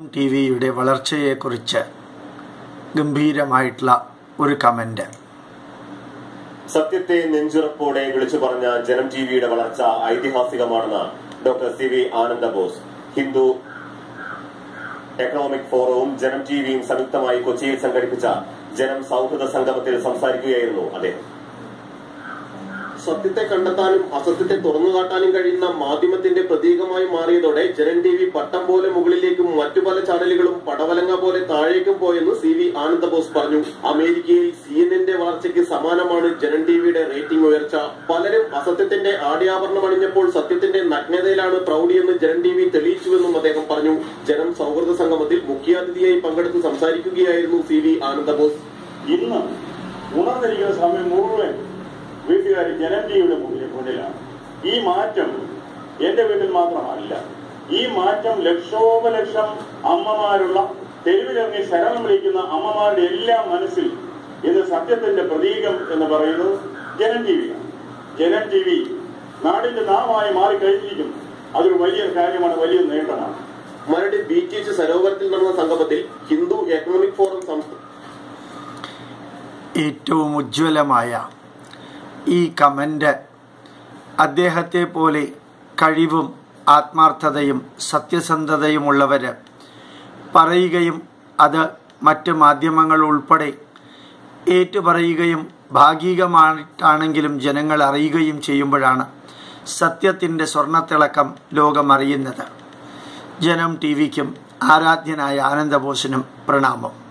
T വിയുടെ വളർച്ചയെക്കുറിച്ച് ഗംഭീരമായിട്ടുള്ള ഒരു കമന്റ് സത്യത്തെ നെഞ്ചുറപ്പോടെ വിളിച്ചു പറഞ്ഞ ജനം ടിവിയുടെ വളർച്ച ഐതിഹാസികമാണെന്ന് doctor C V Ananda Bose Hindu economic ഫോറവും ജനം ടിവിയും സംയുക്തമായി കൊച്ചിയിൽ സംഘടിപ്പിച്ച ജനം സൗഹൃദ സംഗമത്തിൽ സംസാരിക്കുകയായിരുന്നു അദ്ദേഹം സത്യത്തെ കണ്ടെത്താനും അസത്യത്തെ തുറന്നു കാട്ടാനും കഴിയുന്ന മാധ്യമത്തിന്റെ പ്രതീകമായി മാറിയതോടെ ജനൻ ടി വി പട്ടം പോലെ മുകളിലേക്കും മറ്റു പല ചാനലുകളും പടവലങ്ങ പോലെ താഴേക്കും പോയെന്ന് സി വി ആനന്ദബോസ് പറഞ്ഞു അമേരിക്കയിൽ സി എൻ എന്റെ വളർച്ചയ്ക്ക് സമാനമാണ് ജനൻ ടിവിയുടെ റേറ്റിംഗ് ഉയർച്ച പലരും അസത്യത്തിന്റെ ആടിയാഭരണം അണിഞ്ഞപ്പോൾ സത്യത്തിന്റെ നഗ്നതയിലാണ് പ്രൗഢിയെന്ന് ജനൻ ടി വി തെളിയിച്ചുവെന്നും അദ്ദേഹം പറഞ്ഞു ജനം സൗഹൃദ സംഗമത്തിൽ മുഖ്യാതിഥിയായി പങ്കെടുത്ത് സംസാരിക്കുകയായിരുന്നു സി വി ആനന്ദബോസ് ഇന്ന് ഉണർന്നിരിക്കുന്ന സമയം മുഴുവൻ വീട്ടുകാർ ജനപ്രിയയുടെ മുന്നിൽ മുന്നിലാണ് ഈ മാറ്റം എന്റെ വീട്ടിൽ മാത്രമല്ല ഈ മാറ്റം ലക്ഷോപലക്ഷം അമ്മമാരുള്ള തെരുവിലിറങ്ങി ശരണം വിളിക്കുന്ന അമ്മമാരുടെ എല്ലാ മനസ്സിൽ ഇന്ന് സത്യത്തിന്റെ പ്രതീകം എന്ന് പറയുന്നത് ജനം ടി വിയാണ് ജനം ടി വി നാടിന്റെ നാമായി മാറിക്കഴിഞ്ഞിരിക്കുന്നു അതൊരു വലിയ കാര്യമാണ് വലിയ നേട്ടമാണ് മരട് ബീച്ച് സരോവരത്തിൽ നടന്ന സംഗമത്തിൽ ഹിന്ദു എക്കണോമിക് ഫോറം സംസ്ഥാന ഏറ്റവും ഉജ്ജ്വലമായ ഈ കമന്റ് അദ്ദേഹത്തെ പോലെ കഴിവും ആത്മാർത്ഥതയും സത്യസന്ധതയുമുള്ളവർ പറയുകയും അത് മറ്റ് മാധ്യമങ്ങൾ ഉൾപ്പെടെ ഏറ്റുപറയുകയും ഭാഗികമായിട്ടാണെങ്കിലും ജനങ്ങൾ അറിയുകയും ചെയ്യുമ്പോഴാണ് സത്യത്തിൻ്റെ സ്വർണ്ണത്തിളക്കം ലോകം അറിയുന്നത് ജനം ടി വിക്കും ആരാധ്യനായ ആനന്ദബോസിനും പ്രണാമം